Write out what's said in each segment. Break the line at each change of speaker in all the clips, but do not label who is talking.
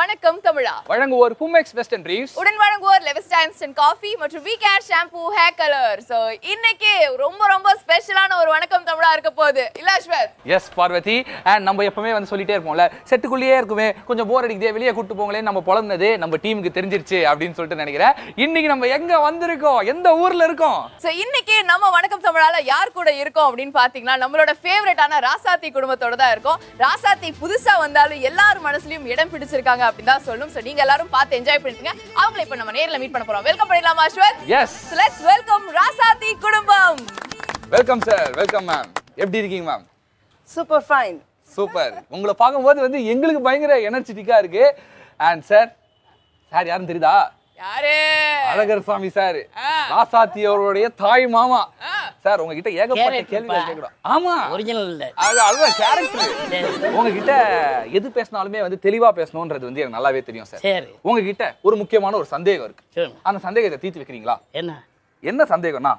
வணக்கம் தமிழா
வழங்குவோர் புமெக்ஸ் வெஸ்ட் அண்ட் ரீவ்ஸ்
உடன் வழங்குவோர் லெவிஸ்டா இன்ஸ்டன்ட் காஃபி மற்றும் V care shampoo hair colour so இன்னைக்கு ரொம்ப ரொம்ப ஸ்பெஷலான ஒரு வணக்கம் தமிழா இருக்க போகுது இல்ல அஸ்வத்
எஸ் பார்வதி அண்ட் நம்ம எப்பவுமே வந்து சொல்லிட்டே இருப்போம்ல செட்டுக்குள்ளேயே இருக்குமே கொஞ்சம் போர் அடிக்குதே வெளியே கூட்டு போங்களே நம்ம புலந்தது நம்ம டீமுக்கு தெரிஞ்சிருச்சு அப்படின்னு சொல்லிட்டு நினைக்கிறேன் இன்னைக்கு நம்ம எங்க வந்திருக்கோம் எந்த ஊர்ல இருக்கோம்
சோ இன்னைக்கு நம்ம வணக்கம் தமிழால யார் கூட இருக்கோம் அப்படின்னு பாத்தீங்கன்னா நம்மளோட ஃபேவரட்டான ராசாத்தி குடும்பத்தோட தான் இருக்கோம் ராசாத்தி புதுசா வந்தாலும் எல்லார் மனசுலயும் இடம் பிடிச்சிருக்காங்க அப்படின்னு தான் சொல்லும் சோ நீங்க எல்லாரும் பார்த்து என்ஜாய் பண்ணிருக்கீங்க அவங்களை இப்ப நம்ம நேர்ல மீட் பண்ண போறோம் வெல்கம் பண்ணிடலாமா Ashwath
yes
So let's welcome Rasathi குடும்பம்
வெல்கம் சார் வெல்கம் மேம் எப்படி இருக்கீங்க மேம்
சூப்பர் ஃபைன்
சூப்பர் உங்களை பார்க்கும்போது வந்து எங்களுக்கு பயங்கர எனர்ஜெட்டிக்கா இருக்கு அண்ட் சார் சார் யாருன்னு தெரியுதா
யாரு
அழகர் சாமி சார்
ஆ.
ராசாத்தி அவருடைய தாய் மாமா சார் உங்ககிட்ட ஏகப்பட்ட
Character
கேள்விகள்
பா.
கேட்கிறோம் ஆமா
ஒரிஜினல் இல்ல
அது அதுதான் கேரக்டர் உங்ககிட்ட எது பேசினாலுமே வந்து தெளிவா பேசணும்ன்றது வந்து எனக்கு நல்லாவே தெரியும் சார்
சரி
உங்ககிட்ட ஒரு முக்கியமான ஒரு சந்தேகம் இருக்கு
சொல்லுங்க
அந்த சந்தேகத்தை தீர்த்து வைக்கிறீங்களா
என்ன
என்ன சந்தேகம்னா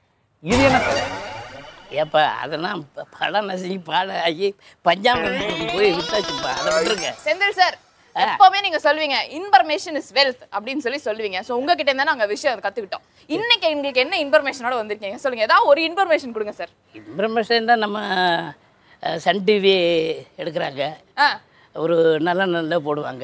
இது என்ன சார்
ஏப்பா அதெல்லாம் ப- படம் நசுங்கி பாட ஆகி பஞ்சாபம் போய் விட்டாச்சுப்பா அதை விட்டுருங்க
செந்தில் சார் எப்பவுமே நீங்க சொல்லுவீங்க இன்ஃபர்மேஷன் இஸ் வெல்த் அப்படின்னு சொல்லி சொல்லுவீங்க சோ உங்ககிட்ட இருந்தா நாங்க விஷயம் கத்துக்கிட்டோம் இன்னைக்கு எங்களுக்கு என்ன இன்ஃபர்மேஷனோட வந்திருக்கீங்க சொல்லுங்க ஏதாவது ஒரு இன்ஃபர்மேஷன் கொடுங்க சார்
இன்ஃபர்மேஷன் தான் நம்ம அஹ், சன் டிவி எடுக்கிறாங்க
ஆ
ஒரு நல்ல நல்ல போடுவாங்க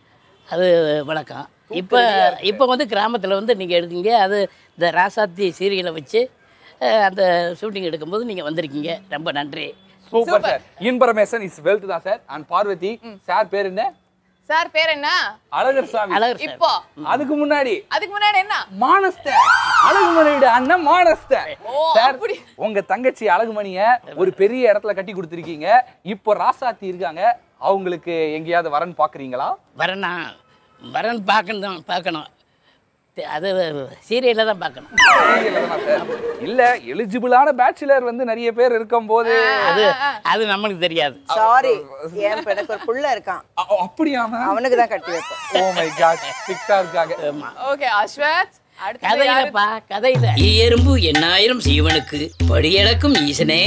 அது வழக்கம் இப்போ இப்போ வந்து கிராமத்தில் வந்து நீங்கள் எடுக்கீங்க அது இந்த ராசாத்தி சீரியலை வச்சு அஹ், அந்த ஷூட்டிங் எடுக்கும்போது நீங்கள் வந்திருக்கீங்க ரொம்ப நன்றி
super sir information is wealth தான் சார் அண்ட் பார்வதி சார் பேர் என்ன
சார் பேர் என்ன
அழகர் சாமி
அழகர் சார்
இப்போ
அதுக்கு முன்னாடி
அதுக்கு முன்னாடி என்ன
மானஸ்த அழகுமணியோட அண்ணன் மானஸ்த
ஓ,
சார்
அப்படி.
உங்க தங்கச்சி அழகுமணிய ஒரு பெரிய இடத்துல கட்டி கொடுத்துருக்கீங்க இப்போ ராசாத்தி இருக்காங்க அவங்களுக்கு எங்கேயாவது வரன் பாக்குறீங்களா
வரனா வரன் பார்க்கணும் பார்க்கணும் தெ- அது சீரியலில் தான் பார்க்கணும்
Serial தானா சார்? இல்ல எலிஜிபிளான பேச்சுலர் வந்து நிறைய பேர் இருக்கும் போது
அது அது நம்மளுக்கு தெரியாது
சாரி என் எனக்கு ஒரு புள்ள இருக்கான்
அ- அப்படியாமா
அவனுக்கு தான் கட்டி வைப்பேன்
ஓ மை காட் ஸ்ட்ரிக்ட்டா இருக்காங்க
ஆமா
ஓகே அஸ்வத் அடுத்து யாரு?
கதையிலப்பா கதையில எறும்பு எண்ணாயிரம் சீவனுக்கு படியளக்கும் ஈசனே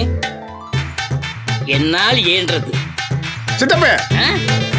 என்னால் இயன்றது
சித்தப்பே
ஆ?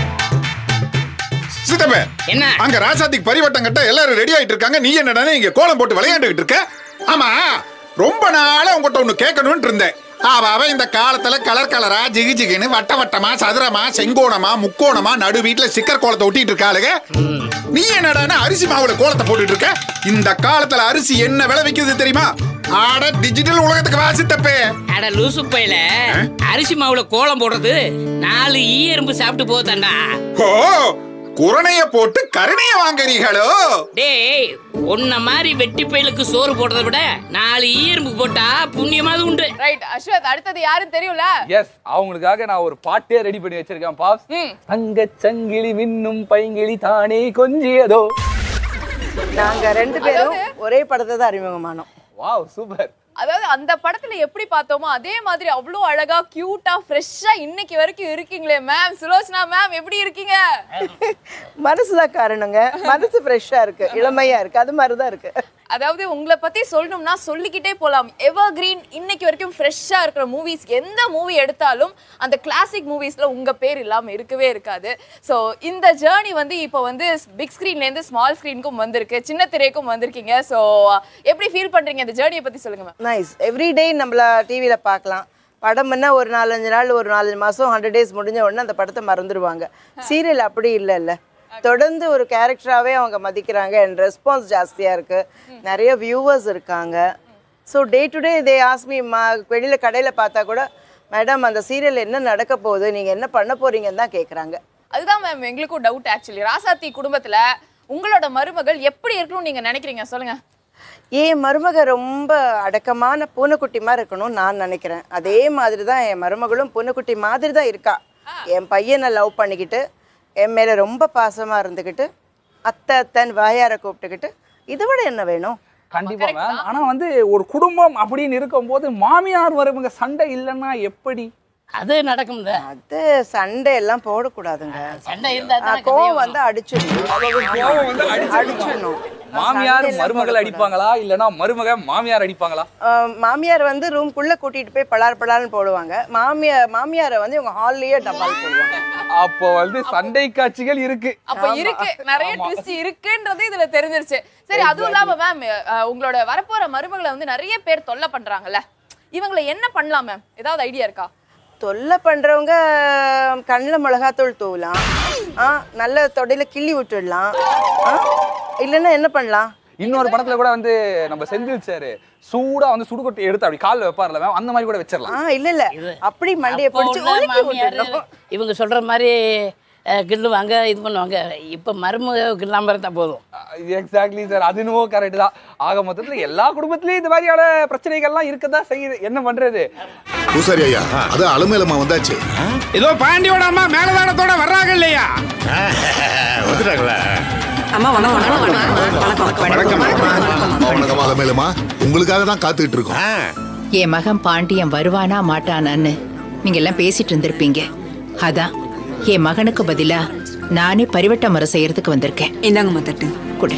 சித்தப்பே
என்ன
அங்க ராசாத்திக்கு பரிவட்டம் கட்ட எல்லாரும் ரெடி ஆயிட்டு இருக்காங்க நீ என்னடா இங்க கோலம் போட்டு விளையாண்டுகிட்டு இருக்க ஆமா ரொம்ப நாளா உங்ககிட்ட ஒண்ணு கேட்கணும்னு இருந்தேன் அவ அவ இந்த காலத்துல கலர் கலரா ஜிகு ஜிகுன்னு வட்ட வட்டமா சதுரமா செங்கோணமா முக்கோணமா நடு வீட்டுல சிக்கர் கோலத்தை ஒட்டிட்டு இருக்காளுங்க நீ என்னடான்னா அரிசி மாவுல கோலத்தை போட்டுட்டு இருக்க இந்த காலத்துல அரிசி என்ன விலை விக்குது தெரியுமா ஆட டிஜிட்டல் உலகத்துக்கு வாசித்தப்பே
அட லூசு பையில அரிசி மாவுல கோலம் போடுறது நாலு ஈ எறும்பு சாப்பிட்டு போதாண்டா
ஓ குரணைய போட்டு கருணைய வாங்குறீங்களோ
டேய் உன்ன மாதிரி வெட்டி பயிலுக்கு சோறு போடுறதை விட நாலு ஈ எறும்பு போட்டா புண்ணியமாவது உண்டு
ரைட் அஸ்வத் அடுத்தது யாருன்னு தெரியும்ல
எஸ் அவங்களுக்காக நான் ஒரு பாட்டே ரெடி பண்ணி வச்சிருக்கேன் பாஸ்
ம்.
தங்கச் சங்கிலி மின்னும் பைங்கிளி தானே கொஞ்சியதோ
நாங்க ரெண்டு பேரும் ஒரே படத்தை தான் அறிமுகமானோம்
வாவ் சூப்பர்
அதாவது அந்த படத்துல எப்படி பார்த்தோமோ அதே மாதிரி அவ்வளோ அழகா கியூட்டா ஃப்ரெஷ்ஷா இன்னைக்கு வரைக்கும் இருக்கீங்களே மேம் சுலோச்சனா மேம் எப்படி இருக்கீங்க
மனசுதான் காரணங்க மனசு ஃப்ரெஷ்ஷா இருக்கு இளமையா இருக்கு அது மாதிரி தான் இருக்கு
அதாவது உங்களை பத்தி சொல்லணும்னா சொல்லிக்கிட்டே போலாம் எவர் கிரீன் இன்னைக்கு வரைக்கும் ஃப்ரெஷ்ஷா இருக்கிற மூவிஸ் எந்த மூவி எடுத்தாலும் அந்த கிளாசிக் மூவிஸ்ல உங்க பேர் இல்லாம இருக்கவே இருக்காது ஸோ இந்த ஜேர்னி வந்து இப்போ வந்து பிக் ஸ்க்ரீன்ல இருந்து ஸ்மால் ஸ்க்ரீனுக்கும் வந்திருக்கு சின்ன திரைக்கும் வந்திருக்கீங்க ஸோ எப்படி ஃபீல் பண்றீங்க இந்த ஜேர்னியை பத்தி சொல்லுங்க மேம்
நைஸ் எவ்ரிடே நம்மள டிவியில பார்க்கலாம் படம் என்ன ஒரு நாலஞ்சு நாள் ஒரு நாலஞ்சு மாசம் ஹண்ட்ரட் டேஸ் முடிஞ்ச உடனே அந்த படத்தை மறந்துடுவாங்க சீரியல் அப்படி இல்லைல்ல தொடர்ந்து ஒரு கேரக்டராகவே அவங்க மதிக்கிறாங்க அண்ட் ரெஸ்பான்ஸ் ஜாஸ்தியாக இருக்குது நிறைய வியூவர்ஸ் இருக்காங்க ஸோ டே டு டே தே ஆஸ்மி மா வெளியில் கடையில் பார்த்தா கூட மேடம் அந்த சீரியல் என்ன நடக்க போகுது நீங்கள் என்ன பண்ண போறீங்கன்னு தான் கேட்குறாங்க
அதுதான் மேம் எங்களுக்கும் டவுட் ஆக்சுவலி ராசாத்தி குடும்பத்துல உங்களோட மருமகள் எப்படி இருக்கணும்னு நீங்க நினைக்கிறீங்க சொல்லுங்க
என் மருமக ரொம்ப அடக்கமான பூனைக்குட்டி மாதிரி இருக்கணும்னு நான் நினைக்கிறேன் அதே மாதிரி தான் என் மருமகளும் பூனைக்குட்டி மாதிரி தான் இருக்கா என் பையனை லவ் பண்ணிக்கிட்டு என் மேலே ரொம்ப பாசமாக இருந்துக்கிட்டு அத்தை அத்தைன்னு வாயார கூப்பிட்டுக்கிட்டு இதை விட என்ன வேணும்
கண்டிப்பா மேம் ஆனா வந்து ஒரு குடும்பம் அப்படின்னு இருக்கும்போது மாமியார் வருவங்க சண்டை இல்லைன்னா எப்படி
அது நடக்கும்
அது சண்டை எல்லாம் போடக்கூடாதுங்க
சண்டை இருந்தா
ஆ,
தானே
கோவம் வந்து அடிச்சிடணும் அடிச்சிடணும்
மாமியார்
சண்டைலாம்
மருமகள்
போடக்கூடாது.
அடிப்பாங்களா இல்லனா மருமக மாமியார் அடிப்பாங்களா
ஆஹ் மாமியார் வந்து ரூம்குள்ள கூட்டிட்டு போய் பலார் பலார்னு போடுவாங்க மாமியார் மாமியாரை வந்து இவங்க ஹால்லயே டபால் போடுவாங்க
அப்போ வந்து சண்டை காட்சிகள் இருக்கு
அப்ப இருக்கு நிறைய ட்விஸ்ட் இருக்குன்றது இதுல தெரிஞ்சிருச்சு சரி அதுவும் இல்லாம மேம் உங்களோட வரப்போற மருமகளை வந்து நிறைய பேர் தொல்லை பண்றாங்கல்ல இவங்களை என்ன பண்ணலாம் மேம் ஏதாவது ஐடியா இருக்கா
தொல்லை பண்றவங்க கண்ணில் மிளகாத்தூள் தூவலாம் ஆ நல்ல தொடையில கிள்ளி விட்டுடலாம் ஆ இல்லைன்னா என்ன பண்ணலாம்
இன்னொரு படத்துல கூட வந்து நம்ம செந்தில் சார் சூடா வந்து சுடுகொட்டை எடுத்து அப்படி கால்ல வைப்பார்ல மேம் அந்த மாதிரி கூட வச்சிடலாம்
ஆ இல்ல இல்ல அப்படி மண்டையை
அப்போ
பிடிச்சி
உள்ள
ஒழுக்கி
மாமியார்
விட்டுடணும்
இவங்க சொல்ற மாதிரி அஹ், கிள்ளுவாங்க இது பண்ணுவாங்க இப்ப மருமக கில்லாம இருந்தா போதும்
எக்ஸாக்ட்லி சார் அது என்னவோ கரெக்ட் தான் ஆக மொத்தத்துல எல்லா குடும்பத்திலயும் இந்த மாதிரியான பிரச்சனைகள்லாம் இருக்கதான் செய்யுது என்ன பண்றது
பூசாரி ஐயா அது அலுமேலமா வந்தாச்சு
ஏதோ பாண்டியோட அம்மா மேலதானத்தோட வர்றாங்க இல்லையா
வந்துட்டாங்களா
அம்மா வணக்கம் வணக்கம் வணக்கம் வணக்கம்
வணக்கம் அலுமேலமா உங்களுக்காக தான் காத்துக்கிட்டு இருக்கோம்
என் மகன் பாண்டியன் வருவானா மாட்டானான்னு நீங்க எல்லாம் பேசிட்டு இருந்திருப்பீங்க அதான் என் மகனுக்கு பதிலா நானே பரிவட்ட முறை செய்யறதுக்கு வந்திருக்கேன்
இந்தாங்கம்மா தட்டு
கொடு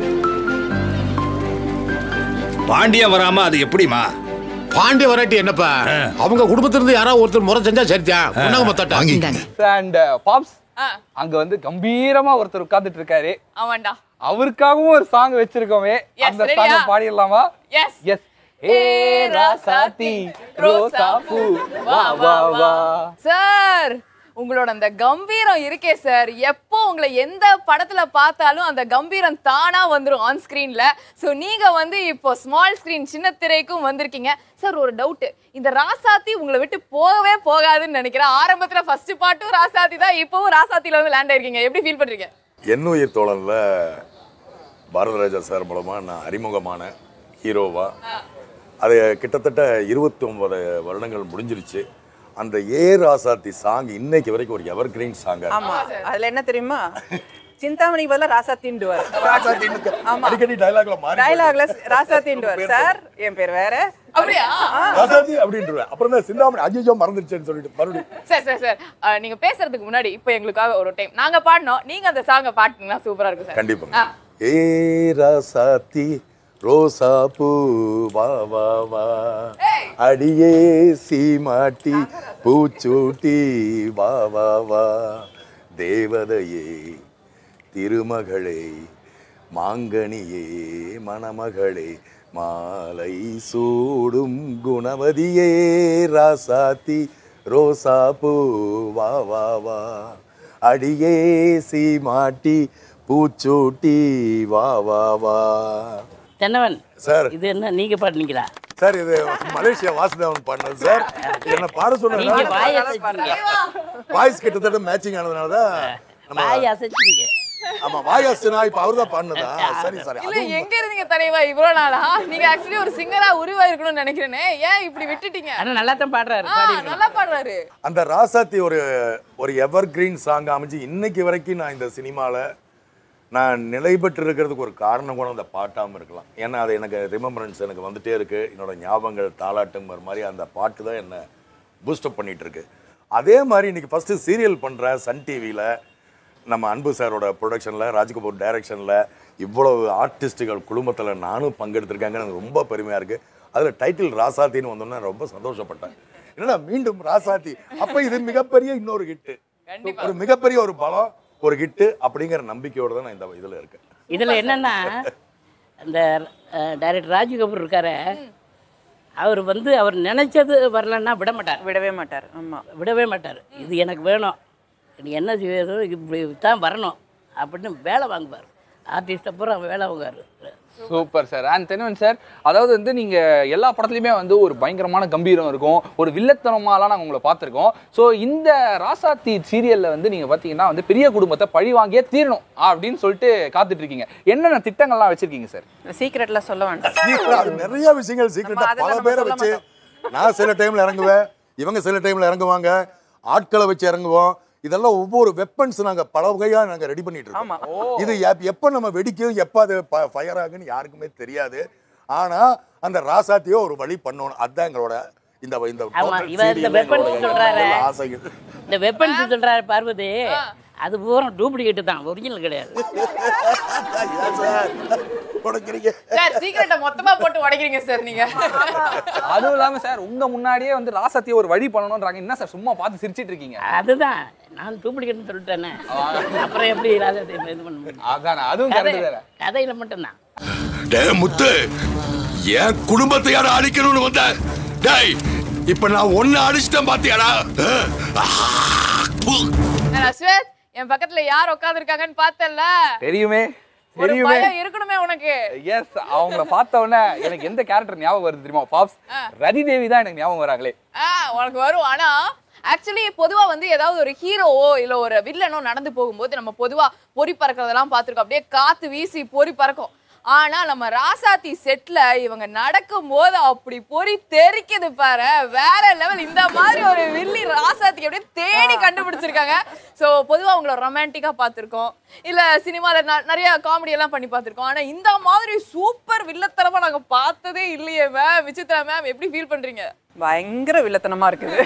பாண்டியன் வராம அது எப்படிமா
பாண்டிய வராட்டி என்னப்பா அவங்க குடும்பத்திலிருந்து யாராவது ஒருத்தர் முறை செஞ்சா சரிதான் உனக்கு மொத்தட்டா
வாங்கி
இந்தாங்க
அண்ட் பாப்ஸ்
ஆ.
அங்க வந்து கம்பீரமா ஒருத்தர் உட்கார்ந்துட்டு இருக்காரு
ஆமாண்டா
அவருக்காகவும் ஒரு சாங் வச்சிருக்கோமே
Yes,
அந்த
ready-யா?
சாங் பாடிடலாமா
எஸ்
எஸ் ஏ ராசாத்தி ரோசா பூ வா வா வா
சார் உங்களோட அந்த கம்பீரம் இருக்கே சார் எப்போ உங்களை எந்த படத்துல பார்த்தாலும் அந்த கம்பீரம் தானா வந்துரும் ஆன் ஸ்கிரீன்ல ஸோ நீங்க வந்து இப்போ ஸ்மால் ஸ்கிரீன் சின்ன திரைக்கும் வந்திருக்கீங்க சார் ஒரு டவுட் இந்த ராசாத்தி உங்களை விட்டு போகவே போகாதுன்னு நினைக்கிறேன் ஆரம்பத்துல ஃபர்ஸ்ட் பாட்டும் ராசாத்தி தான் இப்போவும் ராசாத்தில வந்து லேண்ட் ஆயிருக்கீங்க எப்படி ஃபீல் பண்றீங்க
எண்ணுயிர் தோழனில் பாரதராஜா சார் மூலமாக நான் அறிமுகமான ஹீரோவா அது கிட்டத்தட்ட இருபத்தி ஒன்பது வருடங்கள் முடிஞ்சிருச்சு அந்த ஏ ராசாத்தி சாங் இன்னைக்கு வரைக்கும் ஒரு எவர் கிரீன் சாங்
ஆமா அதுல என்ன தெரியுமா சிந்தாமணி பதிலா ராசா தீண்டுவார் ஆமா
அடிக்கடி டைலாக்ல மாறி
டைலாக்ல ராசா தீண்டுவார் சார் என் பேர் வேற
அப்படியா
ராசாத்தி அப்படின்றேன் அப்புறம் தான் சிந்தாமணி அஜிஜோ மறந்துருச்சேன்னு சொல்லிட்டு மறுபடியும்
சார் சார் சார் அஹ், நீங்க பேசுறதுக்கு முன்னாடி இப்போ எங்களுக்காக ஒரு டைம் நாங்க பாடினோம் நீங்க அந்த சாங்கை பாட்டுங்கன்னா சூப்பரா இருக்கும் சார்
கண்டிப்பா ஏ ராசாத்தி ரோசா பூ வா வா வா அடியே சீமாட்டி பூச்சூட்டி வா வா வா தேவதையே திருமகளே மாங்கனியே மணமகளே மாலை சூடும் குணவதியே ராசாத்தி ரோசா பூ வா வா வா அடியே சீமாட்டி பூச்சூட்டி வா வா வா
தென்னவன்
சார்.
இது என்ன நீங்க பாடுனீங்களா
சார் இது மலேசியா வாசுதேவன் பண்ணது சார் என்ன பாட
நீங்க
சொன்ன
வாய் அசைச்சீங்க
வாய்ஸ் கிட்டத்தட்ட மேட்சிங் ஆனதுனால தான் நம்ம
வாய் அசைச்சீங்க
ஆமா வாயாசுனா இப்ப அவர் தான் பண்ணதா சரி சரி
இல்ல
அதுவும்
எங்க இருந்தீங்க தலைவா இவ்வளவு நாளா நீங்க ஆக்சுவலி ஒரு சிங்கரா உருவாயிருக்கணும்னு நினைக்கிறேனே ஏன் இப்படி விட்டுட்டீங்க
ஆனா நல்லா தான் பாடுறாரு
ஆ,
பாடி
நல்லா பாடுறாரு
அந்த ராசாத்தி ஒரு ஒரு எவர் கிரீன் சாங் அமைஞ்சு இன்னைக்கு வரைக்கும் நான் இந்த சினிமாவில் நான் நிலை பெற்று இருக்கிறதுக்கு ஒரு காரணம் கூட அந்த பாட்டாமல் இருக்கலாம் ஏன்னா அது எனக்கு ரிமெம்பரன்ஸ் எனக்கு வந்துட்டே இருக்கு என்னோட ஞாபகங்கள் தாளாட்டுங்கிற மாதிரி அந்த பாட்டு தான் என்னை பூஸ்டப் பண்ணிட்டு இருக்கு அதே மாதிரி இன்னைக்கு ஃபர்ஸ்ட் சீரியல் பண்ணுறேன் சன் டிவியில் நம்ம அன்பு சாரோட ப்ரொடக்ஷனில் ராஜ்கபூர் டைரக்ஷனில் இவ்வளவு ஆர்டிஸ்ட்டுகள் குடும்பத்தில் நானும் பங்கெடுத்திருக்காங்க எனக்கு ரொம்ப பெருமையாக இருக்குது அதில் டைட்டில் ராசாத்தின்னு வந்தோன்னே ரொம்ப சந்தோஷப்பட்டேன் என்னடா மீண்டும் ராசாத்தி அப்போ இது மிகப்பெரிய இன்னொரு ஹிட்டு ஒரு மிகப்பெரிய ஒரு பலம் ஒரு ஹிட்டு அப்படிங்கிற நம்பிக்கையோட தான் நான் இந்த இதில் இருக்கேன்
இதுல என்னன்னா இந்த டைரக்டர் ராஜ் கபூர் இருக்காரு அவர் வந்து அவர் நினைச்சது வரலன்னா விட மாட்டார்
விடவே மாட்டார் ஆமா
விடவே மாட்டார் இது எனக்கு வேணும் நீ என்ன செய்யணும் இப்படி தான் வரணும் அப்படின்னு வேலை வாங்குவார் ஆர்டிஸ்ட்டை பூரா வேலை வாங்குவார்
super sir and Thennavan sir அதாவது வந்து நீங்க எல்லா படத்துலயுமே வந்து ஒரு பயங்கரமான கம்பீரம் இருக்கும் ஒரு வில்லத்தனமாலாம் நாங்கள் உங்களை பார்த்துருக்கோம் ஸோ இந்த ராசாத்தி சீரியல்ல வந்து நீங்க பார்த்தீங்கன்னா வந்து பெரிய குடும்பத்தை பழி வாங்கியே தீரணும் அப்படின்னு சொல்லிட்டு காத்துட்டு இருக்கீங்க என்னென்ன திட்டங்கள்லாம் வச்சிருக்கீங்க சார்
சீக்கிரட்ல சொல்ல வேண்டாம்
சீக்கிரம் அது நிறைய விஷயங்கள் சீக்கிரட்டா
நம்ம
பல
அதெல்லாம்
பேரை
நம்ம
வச்சு
சொல்ல
நான் சில டைம்ல இறங்குவேன் இவங்க சில டைம்ல இறங்குவாங்க ஆட்களை வச்சு இறங்குவோம் இதெல்லாம் ஒவ்வொரு வெப்பன்ஸ் நாங்க பல வகையா நாங்க ரெடி பண்ணிட்டு
ஆமா.
இருக்கோம் இது எப்- எப்ப நம்ம வெடிக்கும் எப்ப அது ஃபயர் ஆகுன்னு யாருக்குமே தெரியாது ஆனா அந்த ராசாத்தியோ ஒரு வழி பண்ணணும் அதுதான் எங்களோட இந்த இந்த
ஆமா,
total
இவர் இந்த
serial
weapons
எங்களோட
சொல்றாரு.
ஆசைகள்
இந்த வெப்பன்ஸ் சொல்றாரு பார்வதி அது பூரா டூப்ளிகேட்டு தான் ஒரிஜினல் கிடையாது
சார் உடைக்கிறீங்க
சார் சீக்கிரட்டை மொத்தமா போட்டு உடைக்கிறீங்க சார் நீங்க
அதுவும் இல்லாம சார் உங்க முன்னாடியே வந்து ராசாத்தியை ஒரு வழி பண்ணணும்ன்றாங்க என்ன சார் சும்மா பார்த்து சிரிச்சிட்டு இருக்கீங்க
அதுதான் நான் டூப்ளிகேட்னு சொல்லிட்டேனே அப்புறம் எப்படி ராஜாத்தை இது பண்ண முடியும்
அதானே அதுவும்
கதை
கரெக்ட் தானே
கதையில் மட்டும்தான்
டே முத்து என் குடும்பத்தை யார அழிக்கணும்னு வந்த டேய் இப்ப நான் ஒன்னு அடிச்சிட்டேன் பாத்தியாடா
நான் அஸ்வத் என் பக்கத்துல யார் உட்கார்ந்திருக்காங்கன்னு பார்த்தல
தெரியுமே
ஒரு
தெரியுமே
பயம் இருக்கணுமே உனக்கு
எஸ் அவங்கள பார்த்த உடனே எனக்கு எந்த கேரக்டர் ஞாபகம் வருது தெரியுமா பாப்ஸ் ரதி தேவி தான் எனக்கு ஞாபகம் வராங்களே
ஆ உனக்கு வரும் ஆனா ஆக்சுவலி பொதுவா வந்து ஏதாவது ஒரு ஹீரோவோ இல்ல ஒரு வில்லனோ நடந்து போகும்போது நம்ம பொதுவா பொறி பறக்கிறதெல்லாம் பார்த்திருக்கோம் அப்படியே காத்து வீசி பொறி பறக்கும் ஆனா நம்ம ராசாத்தி செட்ல இவங்க நடக்கும் போது அப்படி பொறி தெறிக்குது பாரு வேற லெவல் இந்த மாதிரி ஒரு வில்லி ராசாத்தி அப்படியே தேடி கண்டுபிடிச்சிருக்காங்க சோ பொதுவா அவங்கள ரொமான்டிக்கா பார்த்திருக்கோம் இல்ல சினிமால ந- நிறைய காமெடி எல்லாம் பண்ணி பார்த்திருக்கோம் ஆனா இந்த மாதிரி சூப்பர் வில்லத்தனமா நாங்க பார்த்ததே இல்லையே மேம் விசித்ரா மேம் எப்படி ஃபீல் பண்றீங்க
பயங்கர வில்லத்தனமா இருக்குது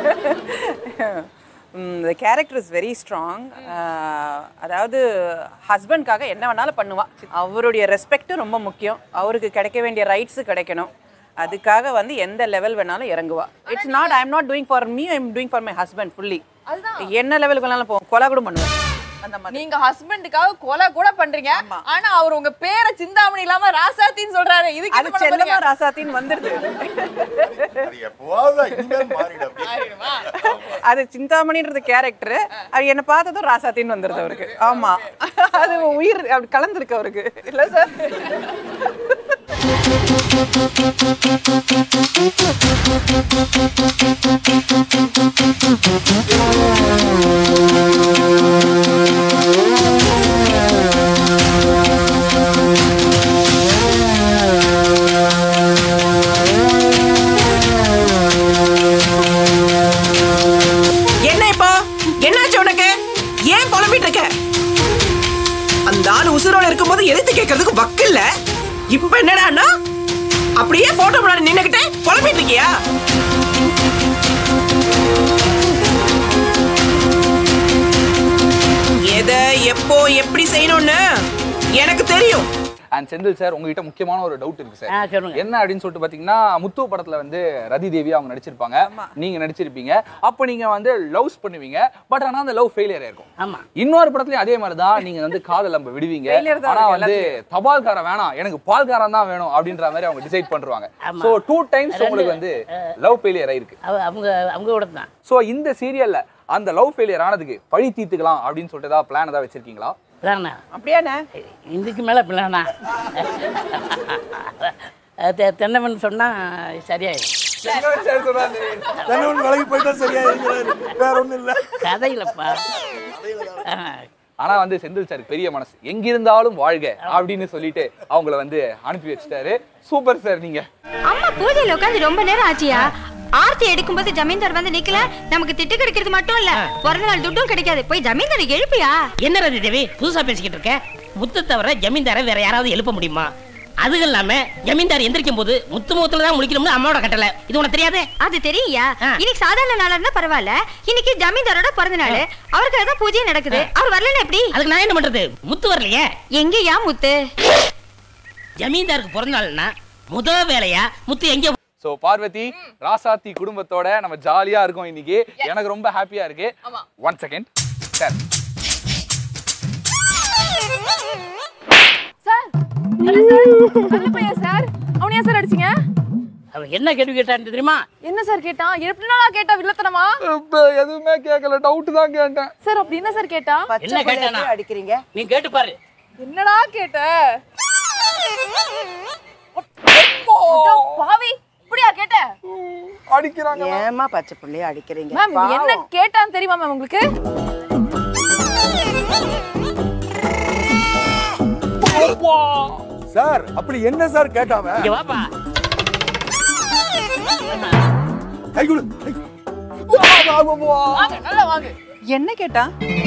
இந்த கேரக்டர் இஸ் வெரி ஸ்ட்ராங் அதாவது ஹஸ்பண்ட்காக என்ன வேணாலும் பண்ணுவா அவருடைய ரெஸ்பெக்ட்டும் ரொம்ப முக்கியம் அவருக்கு கிடைக்க வேண்டிய ரைட்ஸு கிடைக்கணும் அதுக்காக வந்து எந்த லெவல் வேணாலும் இறங்குவா it's not I am not doing for me I am doing for my husband fully என்ன லெவலுக்கு வேணாலும் போவோம் கொலை கூட பண்ணுவேன் அந்த மாதிரி
நீங்க ஹஸ்பண்டுக்காக கொலை கூட பண்றீங்க ஆனா அவர் உங்க பேரை சிந்தாமணி இல்லாம ராசாத்தின்னு சொல்றாரு இதுக்கு
அது
என்ன பண்ண
செல்லமா
போறீங்க?
ராசாத்தின்னு வந்துருது
எப்போவாது இனிமேல் மாறிடும்
ஆயிடுமா?
அது சிந்தாமணின்றது கேரக்டர் அது என்ன பார்த்ததும் ராசாத்தின்னு வந்துருது அவருக்கு ஆமா அது உயிர் அப்படி கலந்துருக்கு அவருக்கு இல்ல சார்
என்ன இப்போ என்னாச்சு உனக்கு ஏன் புலம்பிட்டு இருக்க அந்த ஆள் உசுரோட இருக்கும்போது எதிர்த்து கேட்கறதுக்கு வக்கு இல்ல இப்ப என்னடான்னா அப்படியே போட்டோ முன்னாடி நின்னுகிட்டே புலம்பிட்டு இருக்கியா எதை எப்போ எப்படி செய்யணும்னு எனக்கு தெரியும்
அண்ட் செந்தில் சார் உங்ககிட்ட முக்கியமான ஒரு டவுட் இருக்கு
ஆ,
சார்
சொல்லுங்க.
என்ன அப்படின்னு சொல்லிட்டு பாத்தீங்கன்னா முத்து படத்துல வந்து ரதி தேவி அவங்க நடிச்சிருப்பாங்க நீங்க நடிச்சிருப்பீங்க அப்ப நீங்க வந்து லவ்ஸ் பண்ணுவீங்க பட் ஆனா அந்த லவ் ஃபெயிலியர் ஆயிருக்கும்
ஆமா
இன்னொரு படத்துலயும் அதே மாதிரி தான் நீங்க வந்து காதல் நம்ம விடுவீங்க
Failure தான்
ஆனா
இருக்கு
வந்து தபால்காரன் வேணாம் எனக்கு பால்காரன் தான் வேணும் அப்படின்ற மாதிரி அவங்க டிசைட் பண்றாங்க
ஆமா.
சோ டூ டைம்ஸ் உங்களுக்கு வந்து லவ் ஃபெயிலியர் ஆயிருக்கு
அவ- அவங்க அவங்க கூட தான்
சோ இந்த சீரியல்ல அந்த லவ் ஃபெயிலியர் ஆனதுக்கு பழி தீர்த்துக்கலாம் அப்படின்னு சொல்லிட்டு ஏதாவது பிளான் ஏதாவது வச்சிருக்கீங்களா
பிளானா
அப்படியாண்ணே
இதுக்கு மேலே பிளானா தெ- தென்னவன் சொன்னா சரியாயிடும்
தென்னவன் விலகி போயிட்டா சரியா இருக்கிறாரு வேற ஒண்ணும் இல்ல
கதையிலப்பா ஆ,
ஆனா வந்து செந்தில் சார் பெரிய மனசு எங்கிருந்தாலும் வாழ்க அப்படின்னு சொல்லிட்டு அவங்கள வந்து அனுப்பி வச்சுட்டாரு சூப்பர் சார் நீங்க
அம்மா பூஜையில உட்காந்து ரொம்ப நேரம் ஆச்சியா ஆர்த்தி எடுக்கும்போது ஜமீன்தார் வந்து நிக்கல நமக்கு திட்டு கிடைக்கிறது மட்டும் இல்ல பிறந்த நாள் துட்டும் கிடைக்காது போய் ஜமீன்தாரை எழுப்பியா
என்ன ரதி தேவி புதுசா பேசிக்கிட்டு இருக்க முத்து தவிர ஜமீன்தாரை வேற யாராவது எழுப்ப முடியுமா அது இல்லாம ஜமீன்தார் எந்திரிக்கும் போது முத்து முகத்துல தான் முழிக்கணும்னு அம்மாவோட கட்டளை இது உனக்கு தெரியாதே
அது தெரியா இன்னைக்கு சாதாரண நாளா இருந்தா பரவாயில்ல இன்னைக்கு ஜமீன்தாரோட பிறந்த நாள் அவருக்கு தான் பூஜை நடக்குது அவர் வரலன்னா எப்படி
அதுக்கு நான் என்ன பண்றது முத்து வரலையே
எங்கயா முத்து
ஜமீன்தாருக்கு பிறந்த நாள்னா முத வேலையா முத்து எங்க
சோ பார்வதி ராசாத்தி குடும்பத்தோட நம்ம ஜாலியா இருக்கோம் இன்னைக்கு எனக்கு ரொம்ப ஹாப்பியா இருக்கு one second sir
sir hello sir நல்ல பையன் சார் அவனையா சார் அடிச்சீங்க
அவன் என்ன கேள்வி கேட்டான்னு தெரியுமா
என்ன சார் கேட்டான் எப்படின்னா கேட்டா வில்லத்தனமா
எதுவுமே கேட்கல டவுட் தான் கேட்டேன்
சார் அப்படி என்ன சார் கேட்டா
என்ன கேட்டானா
அடிக்கிறீங்க
நீ கேட்டு பாரு
என்னடா கேட்ட அட பாவி இப்படியா கேட்ட
அடிக்கிறாங்க
ஏமா பச்சை புள்ளைய அடிக்கிறீங்க
மேம் என்ன
பாவம்.
கேட்டான்னு தெரியுமா மேம் உங்களுக்கு
சார் அப்படி என்ன சார் கேட்டாவ
இங்க வாப்பா
கை கொடு கை கொடு.
வாங்க நல்லா வாங்க
என்ன கேட்டா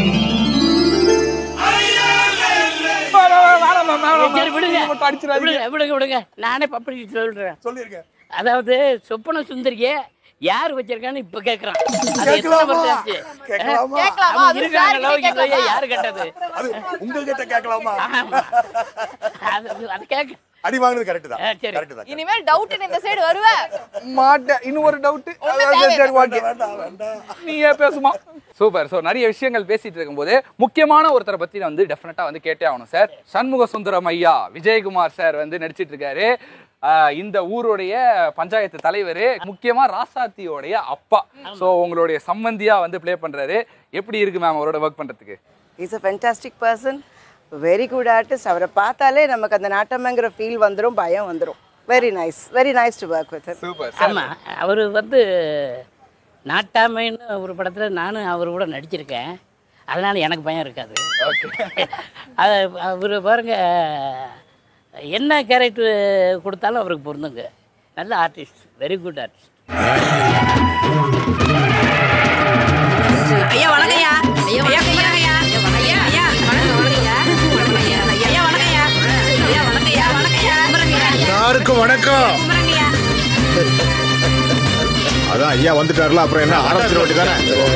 சரி விடுங்க
மட்டும் அடிச்சிடாதீங்க.
விடுங்க விடுங்க விடுங்க நானே பப்படி சொல்றேன்
சொல்லிருக்கேன்
அதாவது சொப்பன சுந்தரியே யார் வச்சிருக்கான்னு இப்ப கேக்குறான் அது எத்தனை
கேட்கலாமா?
வருஷம் ஆச்சு?
கேட்கலாமா?
கேட்கலாமா?
அவங்க
அது
இருக்காங்களோ
சார் கிட்ட
இல்லையோ
கேட்கலாமா?
யாரு கேட்டது
அது உங்ககிட்ட கேட்கலாமா
அது அது கேட்க
அடி வாங்குறது கரெக்ட் தான்
ஆ, சரி.
கரெக்ட் தான்
இனிமேல் டவுட் இந்த சைடு வருவ
மாட்டேன் இன்னும் ஒரு டவுட் நீ ஏன் பேசுமா சூப்பர் ஸோ நிறைய விஷயங்கள் பேசிட்டு இருக்கும்போது முக்கியமான ஒருத்தரை பத்தி நான் வந்து டெஃபினட்டா வந்து கேட்டே ஆகணும் சார் சண்முக சுந்தரம் ஐயா விஜயகுமார் சார் வந்து நடிச்சிட்டு இருக்காரு ஆஹ் இந்த ஊருடைய பஞ்சாயத்து தலைவர் முக்கியமா ராசாத்தியோடைய அப்பா ஸோ உங்களுடைய சம்பந்தியா வந்து ப்ளே பண்றாரு எப்படி இருக்கு மேம் அவரோட ஒர்க் பண்றதுக்கு
is a fantastic person very good artist அவரை பார்த்தாலே நமக்கு அந்த நாட்டம்ங்கிற ஃபீல் வந்துடும் பயம் வந்துடும் very nice very nice to work with
super
ஆமா அவர் வந்து நாட்டாமைன்னு ஒரு படத்துல நானும் அவர் கூட நடிச்சிருக்கேன் அதனால எனக்கு பயம் இருக்காது அது அவர் பாருங்க என்ன கேரக்டர் கொடுத்தாலும் அவருக்கு பொருந்துங்க நல்ல ஆர்டிஸ்ட் வெரி குட் ஆர்டிஸ்ட்
ஐயா வணக்கம்யா ஐயா வணக்கம்யா ஐயா ஐயா வணக்கம் வணக்கம்யா ஐயா வணக்கம்யா ஐயா வணக்கம்யா வணக்கம்யா
எல்லாருக்கும் வணக்கம்
குமரங்கய்யா
அதான் ஐயா வந்துட்டார்ல அப்புறம் என்ன ஆரம்பிச்சிட வேண்டியதானே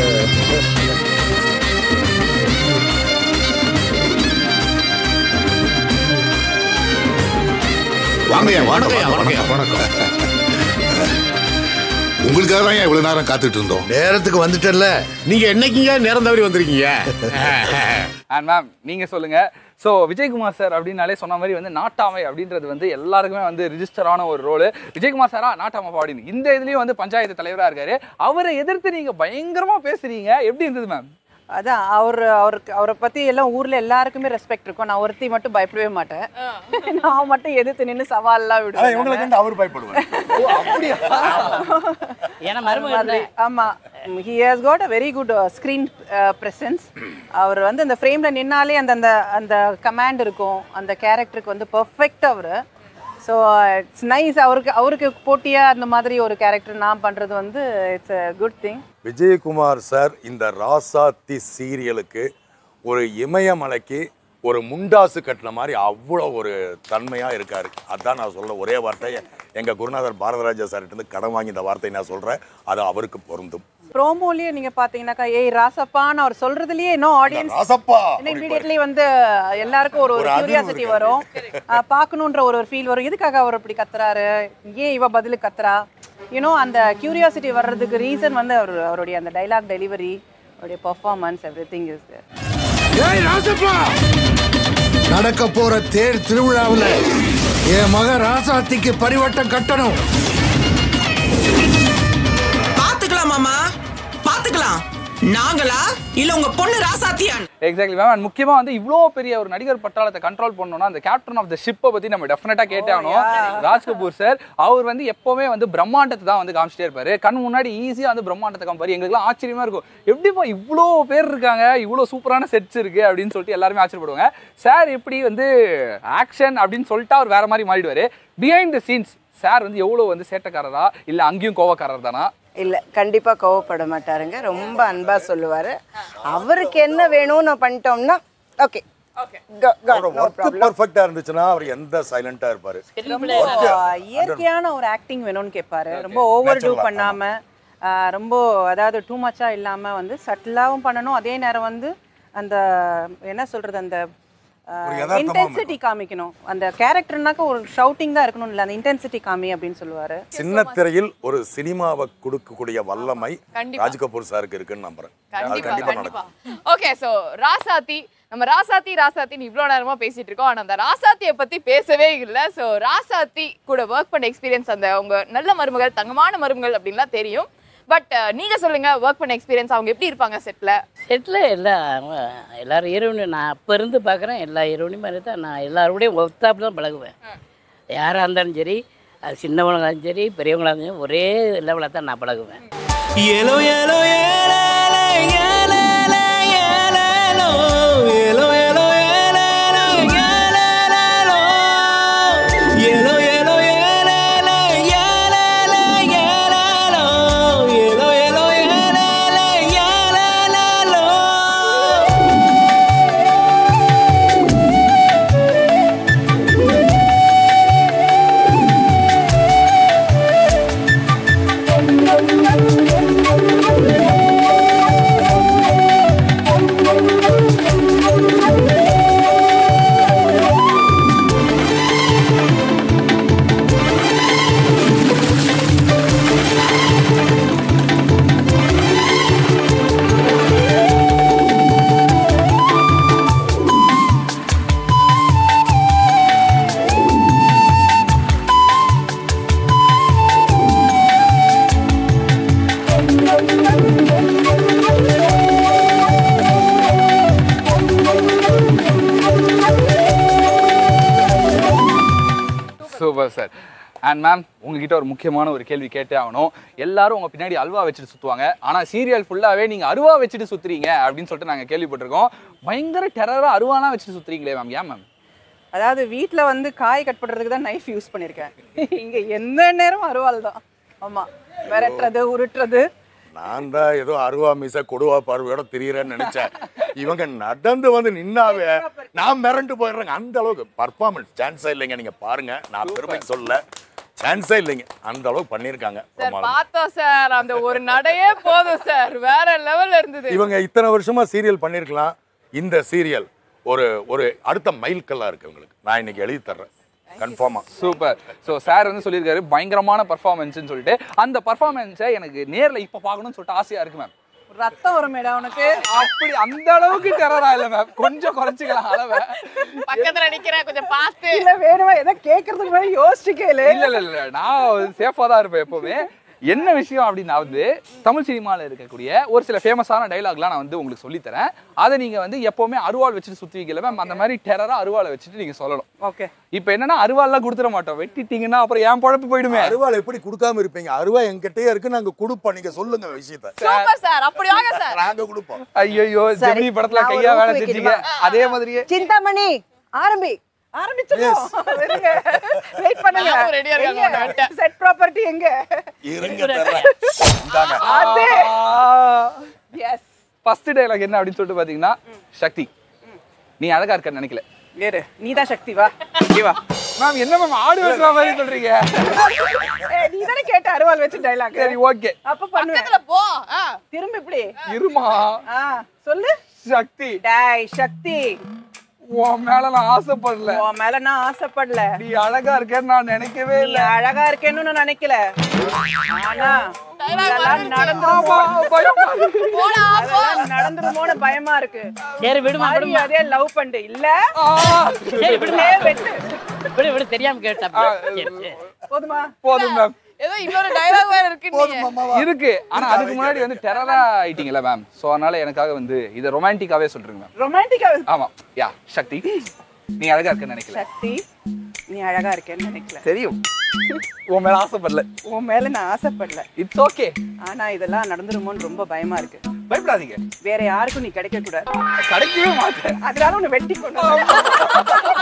வாங்கய்யா
வணக்கம்
வணக்கம்
வணக்கம் வணக்கம்
உங்களுக்காக தான் இவ்வளவு நேரம் காத்துட்டு இருந்தோம்
நேரத்துக்கு வந்துட்டல நீங்க என்னைக்குங்க நேரம் தவறி வந்திருக்கீங்க
அண்ட் மேம் நீங்க சொல்லுங்க ஸோ விஜயகுமார் சார் அப்படின்னாலே சொன்ன மாதிரி வந்து நாட்டாமை அப்படின்றது வந்து எல்லாருக்குமே வந்து ரிஜிஸ்டரான ஒரு ரோல் விஜயகுமார் சாரா நாட்டாமை அப்படின்னு இந்த இதுலயும் வந்து பஞ்சாயத்து தலைவரா இருக்காரு அவரை எதிர்த்து நீங்க பயங்கரமா பேசுறீங்க எப்படி இருந்தது மேம்
அதான் அவர் அவருக்கு அவரை பத்தி எல்லாம் ஊர்ல எல்லாருக்குமே ரெஸ்பெக்ட் இருக்கும் நான் ஒருத்தி மட்டும் பயப்படவே மாட்டேன் நான் மட்டும் எதிர்த்து நின்று சவால்லாம்
அதான் இவங்களை
விடுவேன்
கண்டு அவர் பயப்படுவார்
ஏன்னா
அது
மருமகள்
மாதிரி, ஆமா he has got a very good screen presence அவர் வந்து அந்த ஃப்ரேம்ல நின்னாலே அந்த அந்த அந்த கமாண்ட் இருக்கும் அந்த கேரக்டருக்கு வந்து பர்ஃபெக்ட் அவர் ஸோ இட்ஸ் நைஸ் அவருக்கு அவருக்கு போட்டியா அந்த மாதிரி ஒரு கேரக்டர் நான் பண்றது வந்து it's a good thing
Vijayakumar sir இந்த ராசாத்தி சீரியலுக்கு ஒரு இமயமலைக்கு ஒரு முண்டாசு கட்டின மாதிரி அவ்வளோ ஒரு தன்மையா இருக்காரு அதான் நான் சொல்ற ஒரே வார்த்தை எங்க குருநாதர் பாரதராஜா சார்கிட்ட இருந்து கடன் வாங்கி இந்த வார்த்தையை நான் சொல்றேன் அது அவருக்கு பொருந்தும்
ப்ரோமோலயே நீங்க பாத்தீங்கன்னாக்கா ஏய் ராசப்பான்னு அவர் சொல்றதுலயே இன்னும் ஆடியன்ஸ்
ராசப்பா
இமீடியட்லி வந்து எல்லாருக்கும் ஒரு ஒரு
ஒரு அதிர்வு
கியூரியாசிட்டி
இருக்கு.
வரும் அஹ் பார்க்கணுன்ற ஒரு ஒரு ஃபீல் வரும் எதுக்காக அவர் இப்படி கத்துறாரு ஏன் இவ பதிலு கத்துறா யூனோ அந்த கியூரியாசிட்டி வர்றதுக்கு ரீசன் வந்து அவர் அவருடைய அந்த டைலாக் டெலிவரி அவருடைய பர்ஃபார்மன்ஸ் எவ்ரி திங் இஸ்
ஏய் ராசப்பா நடக்க போற தேர் திருவிழாவுல என் மக ராசாத்திக்கு பரிவட்டம் கட்டணும்
பாத்துக்கலாம் மாமா பாத்துக்கலாம் நாங்களா இல்ல உங்க பொண்ணு ராசாத்தியான்
எக்ஸாக்ட்லி மேம் அண்ட் முக்கியமா வந்து இவ்வளோ பெரிய ஒரு நடிகர் பட்டாளத்தை கண்ட்ரோல் பண்ணணும்னா அந்த கேப்டன் ஆஃப் த ஷிப்பை பத்தி நம்ம டெஃபினட்டா கேட்டே ஆகணும் ராஜ் கபூர் சார் அவர் வந்து எப்பவுமே வந்து பிரம்மாண்டத்தை தான் வந்து காமிச்சிட்டே இருப்பாரு கண் முன்னாடி ஈஸியா வந்து பிரம்மாண்டத்தை காமிப்பாரு எங்களுக்குலாம் ஆச்சரியமா இருக்கும் எப்படிப்பா இவ்வளோ பேர் இருக்காங்க இவ்வளோ சூப்பரான செட்ஸ் இருக்கு அப்படின்னு சொல்லிட்டு எல்லாருமே ஆச்சரியப்படுவாங்க சார் எப்படி வந்து ஆக்ஷன் அப்படின்னு சொல்லிட்டு அவர் வேற மாதிரி மாறிடுவாரு பிஹைண்ட் த சீன்ஸ் சார் வந்து எவ்வளோ வந்து சேட்டைக்காரரா இல்லை அங்கேயும் கோவக்காரர் தானா
இல்லை கண்டிப்பாக கோவப்பட மாட்டாருங்க ரொம்ப அன்பாக சொல்லுவார் அவருக்கு என்ன வேணும்னு பண்ணிட்டோம்னா ஓகே
ஒர்க் பர்ஃபெக்டா இருந்துச்சுன்னா அவர் எந்த சைலண்டா இருப்பாரு
ரொம்ப இயற்கையான ஒரு ஆக்டிங் வேணும்னு கேட்பாரு ரொம்ப ஓவர் டூ
Natural-ஆ,
பண்ணாம ஆஹ் ரொம்ப அதாவது டூ மச்சா இல்லாம வந்து சட்டிலாவும் பண்ணணும் அதே நேரம் வந்து அந்த என்ன சொல்றது அந்த
ஒரு யதார்த்தமா
இன்டென்சிட்டி காமிக்கணும் அந்த கேரக்டர்னாக்க ஒரு ஷவுட்டிங் தான் இருக்கணும் இல்ல அந்த இன்டென்சிட்டி காமி அப்படின்னு சொல்லுவாரு
சின்ன திரையில் ஒரு சினிமாவை கொடுக்கக்கூடிய வல்லமை
கண்டிப்பா.
ராஜ் கபூர் சாருக்கு இருக்குன்னு நம்புறேன் அது
கண்டிப்பா
கண்டிப்பா
கண்டிப்பா
நடக்கும்
ஓகே சோ ராசாத்தி நம்ம ராசாத்தி ராசாத்தின்னு இவ்வளோ நேரமா பேசிட்டு இருக்கோம் ஆனா அந்த ராசாத்தியை பத்தி பேசவே இல்லை ஸோ ராசாத்தி கூட ஒர்க் பண்ண எக்ஸ்பீரியன்ஸ் அந்த உங்க நல்ல மருமகள் தங்கமான மருமகள் அப்படின்லாம் தெரியும் பட் நீங்க சொல்லுங்க ஒர்க் பண்ண எக்ஸ்பீரியன்ஸ் அவங்க எப்படி இருப்பாங்க செட்ல
செட்டில் எல்லா அவங்க எல்லாரும் ஹீரோயினும் நான் அப்போ இருந்து பார்க்குறேன் எல்லா ஹீரோயினும் மாதிரி தான் நான் எல்லாரோடையும் ஒத்தாப்பு தான் பழகுவேன் யாராக இருந்தாலும் சரி அது சின்னவங்களாக இருந்தாலும் சரி பெரியவங்களாக இருந்தாலும் சரி, ஒரே லெவலில் தான் நான் பழகுவேன்
ஏலோ ஏலோ ஏலே ஏலே ஏலேலோ ஏலோ ஏலோ ஏலேலோ ஏலேலோ ஏலோ ஏலோ ஏலேலே ஏலேலே ஏலேலோ ஏலோ ஏலோ ஏலேலே ஏலேலோ
Thank you.
Super sir and ma'am உங்ககிட்ட ஒரு முக்கியமான ஒரு கேள்வி கேட்டே ஆகணும் எல்லாரும் உங்க பின்னாடி அல்வா வச்சுட்டு சுத்துவாங்க ஆனா சீரியல் ஃபுல்லாவே நீங்க அருவா வச்சுட்டு சுத்துறீங்க அப்படின்னு சொல்லிட்டு நாங்க கேள்விப்பட்டிருக்கோம் பயங்கர டெரரா அருவாலாம் வச்சுட்டு சுத்துறீங்களே மேம் ஏன் மேம்
அதாவது வீட்டில் வந்து காய் கட் பண்ணுறதுக்கு தான் நைஃப் யூஸ் பண்ணியிருக்கேன் இங்கே எந்த நேரம் அருவாள் தான் ஆமாம் விரட்டுறது உருட்டுறது
நான் தான் ஏதோ அருவா மீச கொடுவா பார்வையோட திரியறேன்னு நினைச்சேன் இவங்க நடந்து வந்து நின்னாவே நான் மிரண்டு போயிடுறேங்க அந்த அளவுக்கு பர்ஃபார்மன்ஸ் சான்ஸே இல்லைங்க நீங்க பாருங்க நான் பெருமைக்கு சொல்லல சான்ஸே இல்லைங்க அந்த அளவுக்கு பண்ணியிருக்காங்க
சார்
பிரமாதம்.
பார்த்தோம் சார் அந்த ஒரு நடையே போதும் சார் வேற லெவல்ல இருந்தது
இவங்க இத்தனை வருஷமா சீரியல் பண்ணியிருக்கலாம் இந்த சீரியல் ஒரு ஒரு அடுத்த மைல்கல்லா இருக்கு உங்களுக்கு நான் இன்னைக்கு எழுதி தர்றேன் கன்ஃபார்மா
சூப்பர் ஸோ சார் வந்து சொல்லியிருக்காரு பயங்கரமான பர்ஃபார்மன்ஸ்னு சொல்லிட்டு அந்த பர்ஃபார்மன்ஸை எனக்கு நேர்ல இப்போ பார்க்கணும்னு சொல்லிட்டு ஆசையா இருக்கு மேம்
ரத்தம் வரும் மேடம் உனக்கு
அப்படி அந்த அளவுக்கு டெரரா இல்ல மேம் கொஞ்சம் குறைச்சிக்கலாம் அளவை
பக்கத்துல நிக்கிறேன் கொஞ்சம் பார்த்து
இல்ல வேணுமா எதை கேட்கறதுக்கு முன்னாடி யோசிச்சு கேளு
இல்ல இல்ல இல்ல நான் சேஃபா தான் இருப்பேன் எப்பவுமே என்ன விஷயம் அப்படின்னா வந்து தமிழ் சினிமாவில் இருக்கக்கூடிய ஒரு சில ஃபேமஸான டைலாக்லாம் நான் வந்து உங்களுக்கு சொல்லித் தரேன் அதை நீங்க வந்து எப்பவுமே அருவாள் வச்சுட்டு சுத்துவீங்கல்ல மேம் அந்த மாதிரி டெரரா அருவாளை வச்சுட்டு நீங்க சொல்லணும்
ஓகே
இப்போ என்னன்னா அருவாள்லாம் கொடுத்துட மாட்டோம் வெட்டிட்டீங்கன்னா அப்புறம் என் பழப்பு போயிடுமே
அருவாள் எப்படி கொடுக்காம இருப்பீங்க அருவா என்கிட்டயே இருக்கு நாங்க கொடுப்போம் நீங்க சொல்லுங்க விஷயத்த
சூப்பர் சார் அப்படி வாங்க சார்
நாங்க கொடுப்போம்
ஐயோ
சரி,
ஜெமினி படத்துல
நான் ஒரு
கையா வேலை
ஊக்கு
செஞ்சீங்க அதே மாதிரியே
சிந்தாமணி ஆரம்பி
ஆரம்பிச்சிருவோம் வெயிட் பண்ணுங்க
நானும் ready ஆ இருக்கேன், உன்னை வெட்ட.
செட் ப்ராப்பர்ட்டி எங்க
இருங்க தர்றேன். இந்தாங்க.
அது எஸ்
ஃபர்ஸ்ட் டைலாக் என்ன அப்படின்னு சொல்லிட்டு பாத்தீங்கன்னா சக்தி நீ அழகா இருக்கன்னு நினைக்கல
ஏறு நீ தான் சக்தி வா இங்க வா
மேம் என்ன மேம் ஆடு வெட்டுற மாதிரி சொல்றீங்க
ஏய், நீ தானே கேட்ட அருவாள் வச்சு டைலாக்
சரி ஓகே
அப்ப பண்ணுவேன்
பக்கத்துல போ ஆ.
திரும்ப இப்படி
இருமா
ஆ சொல்லு
சக்தி
டாய் சக்தி
உன் மேல நான் ஆசைப்படல
உன் மேல நான் ஆசைப்படல
நீ அழகா இருக்கேன்னு நான் நினைக்கவே
நீ
இல்ல
அழகா இருக்கேன்னு நான் நினைக்கல ஆனா
Dialogue
இதெல்லாம்
மறந்துருச்சு.
நடந்துருமோ
பயமா
போடா போ
அதெல்லாம் நடந்துருமோன்னு பயமா இருக்கு
சரி விடுமா
மாதிரி
விடுமா
அதே லவ் பண்ணு இல்ல
சரி விடுமா
ஏய், வெட்டு
விடு விடு தெரியாம கேட்டேன் சரி சரி
போதுமா
போதும் மேம்
ஏதோ இன்னொரு டயலாக் வேற இருக்கு நீங்க
இருக்கு ஆனா அதுக்கு முன்னாடி வந்து டெரரா ஆயிட்டீங்கல்ல மேம் சோ அதனால எனக்காக வந்து இதை ரொமான்டிக்காவே சொல்றீங்க மேம்
ரொமான்டிக்கா
ஆமா யா சக்தி நீ அழகா இருக்கன்னு நினைக்கல
சக்தி நீ அழகா இருக்கேன்னு நினைக்கல
தெரியும் உன் மேல ஆசைப்படல
உன் மேல நான் ஆசைப்படல
இட்ஸ் ஓகே
ஆனா இதெல்லாம் நடந்துருமோன்னு ரொம்ப பயமா இருக்கு
பயப்படாதீங்க
வேற யாருக்கும் நீ கிடைக்க கூடாது
கிடைக்கவே மாட்டேன்
அதனால உன்னை வெட்டி கொண்டு வந்தேன்.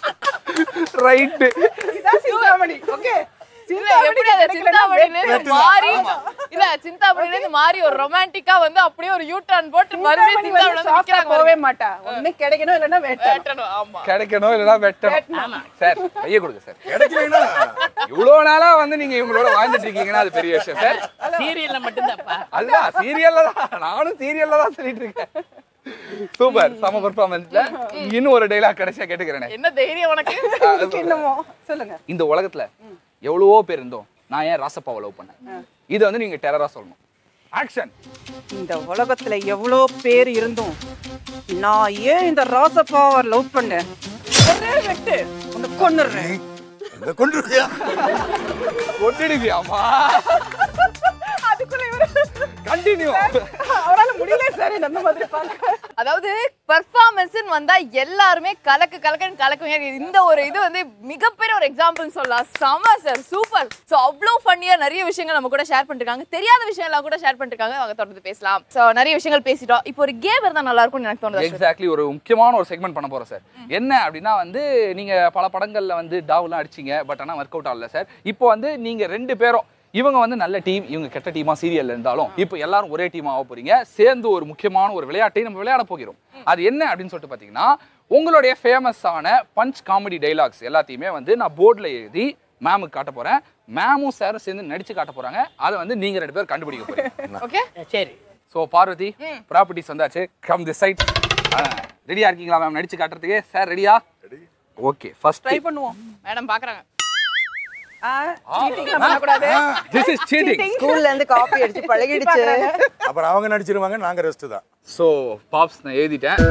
ரைட்டு
இதான் சிந்தாமணி ஓகே
இல்ல எப்படி அந்த சிந்தாமணில இருந்து மாறி இல்ல சிந்தாமணில இருந்து மாறி ஒரு ரொமான்டிக்கா வந்து அப்படியே ஒரு யூ டர்ன் போட்டு மறுபடியும் சிந்தாமணி வந்து நிக்கிறாங்க
போவே மாட்டா ஒண்ணு கிடைக்கணும் இல்லைன்னா வெட்டணும்
வெட்டணும், ஆமா
கிடைக்கணும் இல்லைன்னா வெட்டணும் சார் கையை கொடுங்க சார்
கிடைக்கலைன்னா
இவ்வளவு நாளா வந்து நீங்க இவங்களோட வாழ்ந்துட்டு இருக்கீங்கன்னா அது பெரிய விஷயம் சார்
சீரியல்ல மட்டும்தான்ப்பா
அதுதான் சீரியல்ல தான் நானும் சீரியல்ல தான் சொல்லிட்டு இருக்கேன் சூப்பர் சம பெர்ஃபார்மன்ஸ்ல இன்னும் ஒரு டைலாக் கடைசியா கேட்டுக்கிறேனே
என்ன தைரியம் உனக்கு
என்னமோ சொல்லுங்க
இந்த உலகத்துல எவ்வளவோ பேர் இருந்தோம் நான் ஏன் ராசப்பாவை லவ் பண்ணேன் இதை வந்து நீங்க டெரரா சொல்லணும் ஆக்ஷன்
இந்த உலகத்துல எவ்வளோ பேர் இருந்தும் நான் ஏன் இந்த ராசப்பாவை லவ் பண்ணேன் ஒரே வெட்டு உன்னை கொன்னுடுறேன்
எங்க கொண்டு வரியா?
கொட்டிடுவியாமா
அதுக்குள்ள இவரு
கண்டினியூ
அவரால முடியல சார் இந்த மாதிரி பார்க்க
அதாவது பெர்ஃபார்மன்ஸ் வந்தா எல்லாருமே கலக்கு கலக்குன்னு கலக்குவீங்க இந்த ஒரு இது வந்து மிகப்பெரிய ஒரு எக்ஸாம்பிள் சொல்லலாம் செம சார் சூப்பர் சோ அவ்வளோ ஃபன்னியா நிறைய விஷயங்கள் நம்ம கூட ஷேர் பண்ணிருக்காங்க தெரியாத விஷயம் எல்லாம் கூட ஷேர் பண்ணிருக்காங்க அவங்க தொடர்ந்து பேசலாம் சோ நிறைய விஷயங்கள் பேசிட்டோம் இப்போ ஒரு கேம் இருந்தா நல்லா இருக்கும்னு எனக்கு தோணுது
எக்ஸாக்ட்லி ஒரு முக்கியமான ஒரு செக்மெண்ட் பண்ண போறோம் சார் என்ன அப்படின்னா வந்து நீங்க பல படங்கள்ல வந்து டாவ்லாம் அடிச்சீங்க பட் ஆனா ஒர்க் அவுட் ஆகல சார் இப்போ வந்து நீங்க ரெண்டு பேரும் இவங்க வந்து நல்ல டீம் இவங்க கெட்ட டீமா சீரியல்ல இருந்தாலும் இப்போ எல்லாரும் ஒரே டீமா ஆக போறீங்க சேர்ந்து ஒரு முக்கியமான ஒரு விளையாட்டை நம்ம விளையாட போகிறோம் அது என்ன அப்படின்னு சொல்லிட்டு பாத்தீங்கன்னா உங்களுடைய ஃபேமஸான பஞ்ச் காமெடி டைலாக்ஸ் எல்லாத்தையுமே வந்து நான் போர்டில் எழுதி மேமுக்கு காட்ட போறேன் மேமும் சாரும் சேர்ந்து நடிச்சு காட்ட போறாங்க அதை வந்து நீங்க ரெண்டு பேரும் கண்டுபிடிக்க போறீங்க
ஓகே
சரி
ஸோ பார்வதி ப்ராப்பர்ட்டிஸ் வந்தாச்சு கம் திஸ் சைட் ரெடியா இருக்கீங்களா மேம் நடிச்சு காட்டுறதுக்கு சார் ரெடியா ஓகே ஃபர்ஸ்ட்
ட்ரை பண்ணுவோம்
மேடம் பாக்குறாங்க
ஆ cheating எல்லாம் பண்ணக்கூடாது
திஸ் இஸ் சீட்டிங்
ஸ்கூல்ல இருந்து காப்பி அடிச்சு பழகிடுச்சு
அப்புறம் அவங்க நடிச்சிருவாங்க நாங்க ரெஸ்ட் தான்
ஸோ பாப்ஸ் நான் எழுதிட்டேன்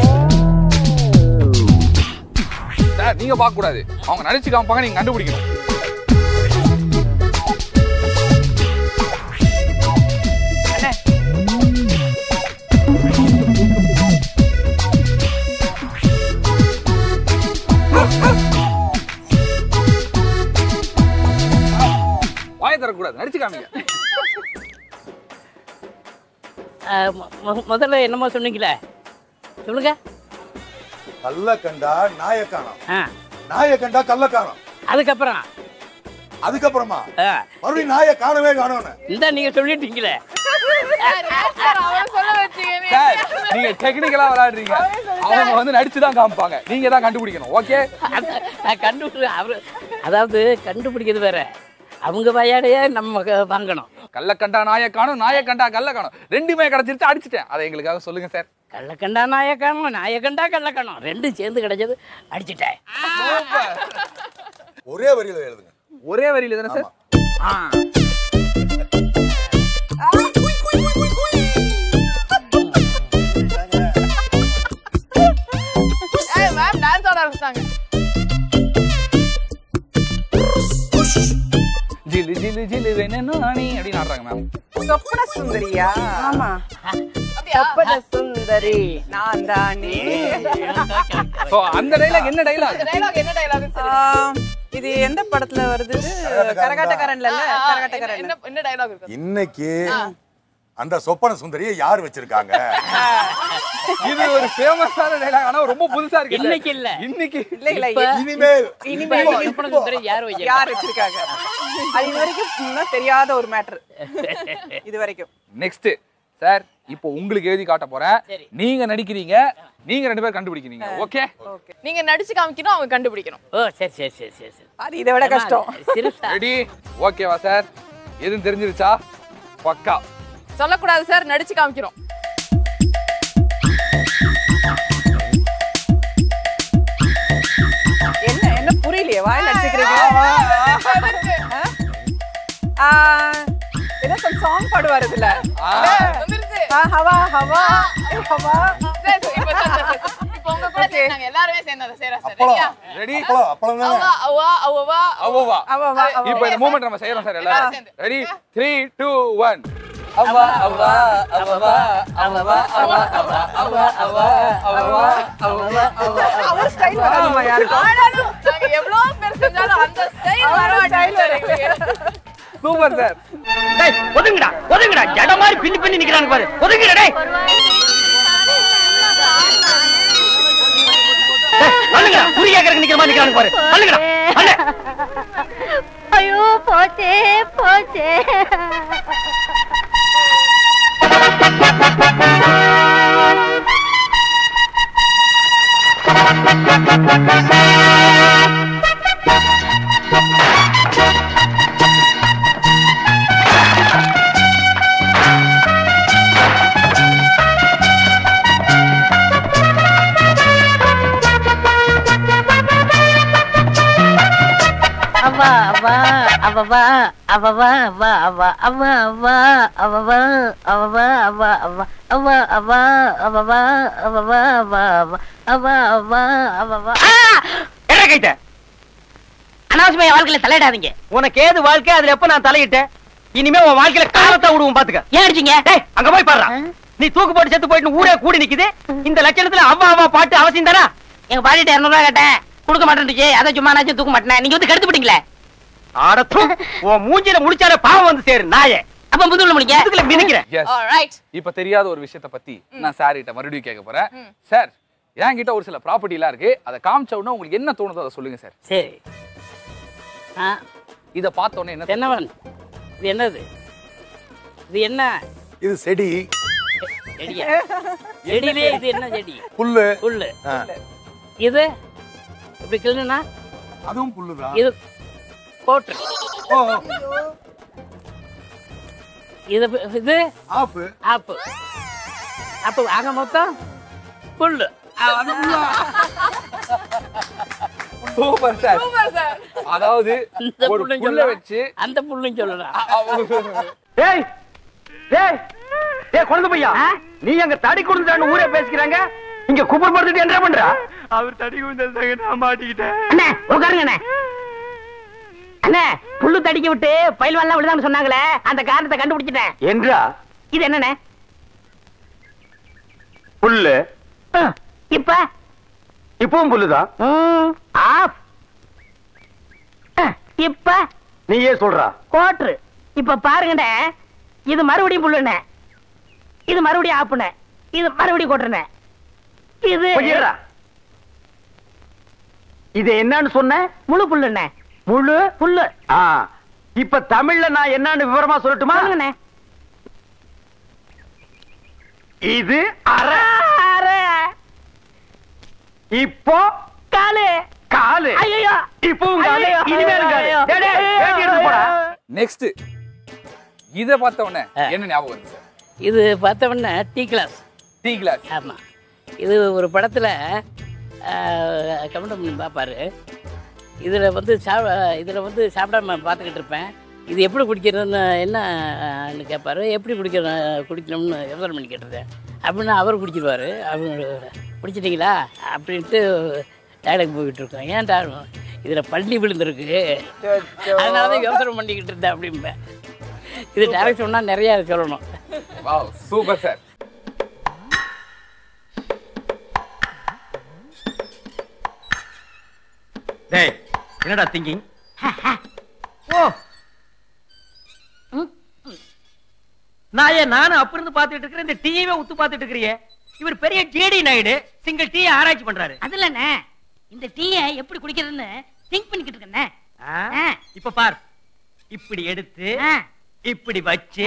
சார் நீங்க பார்க்க கூடாது அவங்க நடிச்சு காமிப்பாங்க நீங்க கண்டுபிடிக்கணும் இருக்க கூடாது நடிச்சு காமிங்க
அஹ், மொ- மொ- முதல்ல என்னமோ சொன்னீங்களே சொல்லுங்க
கல்ல கண்டா நாய காணோம்
ஆ
நாய கண்டா கல்ல காணோம்
அதுக்கப்புறம்
அதுக்கப்புறமா
ஆ,
மறுபடியும் நாய காணவே காணோன்னு
இந்த நீங்க சொல்லிட்டீங்களே
அவன் சொல்ல வச்சீங்க
சார் நீங்க டெக்னிக்கலா விளையாடுறீங்க அவங்க வந்து நடிச்சு தான் காமிப்பாங்க நீங்க தான் கண்டுபிடிக்கணும் ஓகே
அது- நான் கண்டுபிடி அவரு அதாவது கண்டுபிடிக்கிறது வேற அவங்க வாயாடையே நம்ம க- வாங்கணும்
கல்ல கண்டா நாய காணும் நாய கண்டா கல்ல காணும் ரெண்டுமே கிடைச்சிருச்சு அடிச்சிட்டேன் அதை எங்களுக்காக சொல்லுங்க சார்
கள்ளக்கண்டா நாயக்கானும் நாயக்கண்டா கள்ளக்கணும் ரெண்டும் சேர்ந்து கிடைச்சது அடிச்சிட்டேன்
ஒரே வரியில எழுதுங்க
ஒரே வரியில தானே சார் ஆ.
ஏய் மேம் டான்ஸ் ஆட ஆரம்பிச்சாங்க
ஜிலு ஜிலு ஜிலு வேணானி அப்படின்னு ஆடுறாங்க மேம்
சொப்பன சுந்தரியா ஆமா
சொப்பன சுந்தரி
நான் தானே
ஸோ அந்த டைலாக் என்ன டைலாக்
டைலாக் என்ன டைலாக்
ஆ, இது எந்த படத்துல வருது இது கரகாட்டக்காரன்ல இல்ல கரகாட்டக்காரன்
என்ன என்ன டைலாக் இருக்கு
இன்னைக்கு அந்த சொப்பன சுந்தரியை யார் வச்சிருக்காங்க
இது ஒரு ஃபேமஸான டைலாக் ஆனா ரொம்ப புதுசா இருக்கு
இன்னைக்கு இல்ல
இன்னைக்கு
இல்ல இல்ல
இப்ப-
இனிமேல்
இனிமே
சொப்பன சுந்தரி யார் வச்சிருக்கா?
யார் வச்சிருக்காங்க அது இது வரைக்கும் இன்னும் தெரியாத ஒரு மேட்டர் இது வரைக்கும்
நெக்ஸ்ட் சார் இப்போ உங்களுக்கு எழுதி காட்ட போறேன்
சரி.
நீங்க நடிக்கிறீங்க நீங்க ரெண்டு பேரும் கண்டுபிடிக்கிறீங்க ஓகே
நீங்க நடிச்சு காமிக்கணும் அவங்க கண்டுபிடிக்கணும்
ஓ சரி சரி சரி சரி சரி
அது இதை விட கஷ்டம்
சிறுசா
ரெடி ஓகேவா சார் எதுவும் தெரிஞ்சிருச்சா பக்கா
சொல்லக்கூடாது சார் நடிச்சு காமிக்கிறோம்
என்ன என்ன புரியலையே வாயில அடிச்சுக்கிறீங்க ஆ, ஏதோ some song பாடுவார் இதுல
வந்துருச்சு
ஆ, ஹவா ஹவா ஏ, ஹவா
சரி, சரி, இப்போ சார், சார், சார். இப்போ உங்க கூட சேர்ந்து நாங்க எல்லாருமே சேர்ந்து அதை செய்யறோம் சார்
அப்பளம்
சரியா?
ரெடி
அப்பளம் அப்பளம் தானே
அவா அவா அவவா
அவ்வளவா
அவா அவா அவா
இப்போ இந்த மூமெண்ட் நம்ம செய்யறோம் சார் எல்லாரும்
சேர்ந்து.
ரெடி த்ரீ டூ ஒன் அவ்வா அவ்வா அவ்வா அவ்வா அவ்வா அவ்வா அவ்வா அவ்வா அவ்வா அவ்வா அவ்வா
அவர் ஸ்டைல் வராதுமா யாருக்கும்
ஆனாலும் நாங்க எவ்வளவு பேர் செஞ்சாலும் அந்த ஸ்டைல் வர மாட்டேங்குது
சூப்பர் சார்
டேய் ஒதுங்கடா ஒதுங்கடா ஜட மாதிரி பின்னி பின்னி நிக்கிறாங்க பாரு ஒதுங்கடா டேய் பண்ணுங்கடா குறி கேட்கறதுக்கு நிக்கிற மாதிரி நிக்கிறாங்க பாரு பண்ணுங்கடா பண்ணு
ஐயோ போச்சே போச்சே
அவா அவா அவவா அவவா அவா அவா அவா அவா அவவா அவவா அவா அவா அவா அவவா அவவா அவவா அவா அவா அவவா என்ன கைட்ட அனாவசியமா என் வாழ்க்கையில தலையிடாதீங்க உனக்கு ஏது வாழ்க்கை அதுல எப்ப நான் தலையிட்டேன் இனிமே உன் வாழ்க்கையில காலத்தை விடுவோம் பாத்துக்க ஏன் அடிச்சீங்க டேய் அங்க போய் பாடுறா நீ தூக்கு போட்டு செத்து போயிட்டு ஊரே கூடி நிக்குது இந்த லட்சணத்துல அவ்வா அவ்வா பாட்டு அவசியம் தானா எங்க பாடிட்டு இரநூறுவா கேட்டேன் கொடுக்க மாட்டேன்னுச்சு அதை சும்மா நாச்சும் தூக்க மாட்டேன் நீங்க வந்து கெடுத்து விட்டீங்களே ஆடத்தும் உன் மூஞ்சில முடிச்சாலே பாவம் வந்து சேரு நாயே அப்ப முதுகுல முடிக்க முதுகுல மிதிக்கிறேன்
எஸ்
ஆல்ரைட்
இப்ப தெரியாத ஒரு விஷயத்தை பத்தி நான் சார் கிட்ட மறுபடியும் கேட்க போறேன் சார் என்கிட்ட ஒரு சில ப்ராப்பர்ட்டி எல்லாம் இருக்கு அதை காமிச்ச உடனே உங்களுக்கு என்ன தோணுதோ அதை சொல்லுங்க சார்
சரி ஆ
இதை பார்த்த உடனே என்ன
தென்னவன் இது என்னது இது என்ன
இது செடி
செடியா செடியிலே இது என்ன செடி
புல்லு
புல்லு
ஆ,
இது இப்படி கிள்ளுனா
அதுவும் புல்லுதான்
இது கோட்டு
ஓ
இது இது
ஆப்பு
ஆப்பு அப்போ ஆக மொத்தம் புல்லு
சூப்பர் சார்
சூப்பர் சார்
அதாவது
இந்த
ஒரு
புல்லும்
புல்ல
சொல்லலாம்
வச்சு
அந்த புல்லும் சொல்லலாம்
டேய் டேய் டேய் குழந்தை பையா நீ அங்க தடி குடுந்தான்னு ஊரே பேசிக்கிறாங்க இங்க குப்பர் படுத்துட்டு என்ன பண்ற அவர் தடி குடுந்தாங்க நான் மாட்டிக்கிட்டேன் அண்ணே உட்காருங்க அண்ணே அண்ணே புல்லு தடிக்க விட்டு பயில்வான்லாம் விழுதான்னு சொன்னாங்களே அந்த காரணத்தை கண்டுபிடிச்சிட்டேன் என்றா இது என்னண்ணே புல்லு இப்ப இப்பவும் புல்லுதான் ஆஃப் இப்ப நீயே சொல்றா கோட்ரு இப்ப பாருங்கண்ணே இது மறுபடியும் புல்லுண்ணே இது மறுபடியும் ஆப்புண்ணே இது மறுபடியும் கொட்டுறண்ணே இது
கொஞ்சிடுறா. இது என்னன்னு சொன்ன
முழு புல்லுண்ணே
முழு
புல்லு
ஆ இப்ப தமிழ்ல நான் என்னன்னு விவரமா சொல்லட்டுமா
சொல்லுங்கண்ணே
இது அரை
அரை
இப்போ
காலு
காலு
ஐயோ
இப்போ உங்க ஆளு
ஐயையோ,
இனிமேல் காலு
ஐயோ,
டேய், டேய், வேட்டி எடுத்து போடா
நெக்ஸ்ட் இத பார்த்த உடனே என்ன ஞாபகம் வருது சார்
இது பார்த்தோம்னா டீ கிளாஸ்
டீ கிளாஸ்
ஆமாம் இது ஒரு படத்தில் கமெண்ட் பண்ணி பார்ப்பாரு இதில் வந்து சாப்பிட இதில் வந்து சாப்பிடாம பார்த்துக்கிட்டு இருப்பேன் இது எப்படி குடிக்கிறதுன்னு என்னன்னு கேட்பாரு எப்படி குடிக்கிற குடிக்கணும்னு யோசனை பண்ணி கேட்டிருந்தேன் அப்படின்னா அவர் குடிச்சிருவார் அவர் குடிச்சிட்டிங்களா அப்படின்ட்டு டைலாக் போய்கிட்டு இருக்கோம் ஏன்டா இதில் பள்ளி விழுந்திருக்கு அதனால தான் யோசனை பண்ணிக்கிட்டு இருந்தேன் அப்படிம்பேன் இது டேரக்ட் சொன்னால் நிறையா சொல்லணும்
வாவ் சூப்பர் சார்
டேய் என்னடா திங்கிங் ஓ நான் ஏன் நானும் அப்ப இருந்து பாத்துட்டு இருக்கிறேன் இந்த டீயவே உத்து பாத்துட்டு இருக்கிறியே இவர் பெரிய ஜேடி நாயுடு சிங்கிள் டீ ஆராய்ச்சி பண்றாரு
அதுலண்ணே இந்த டீயை எப்படி குடிக்கிறதுன்னு திங்க் பண்ணிக்கிட்டு இருக்கேண்ணே
ஆ, இப்ப பார் இப்படி எடுத்து இப்படி வச்சு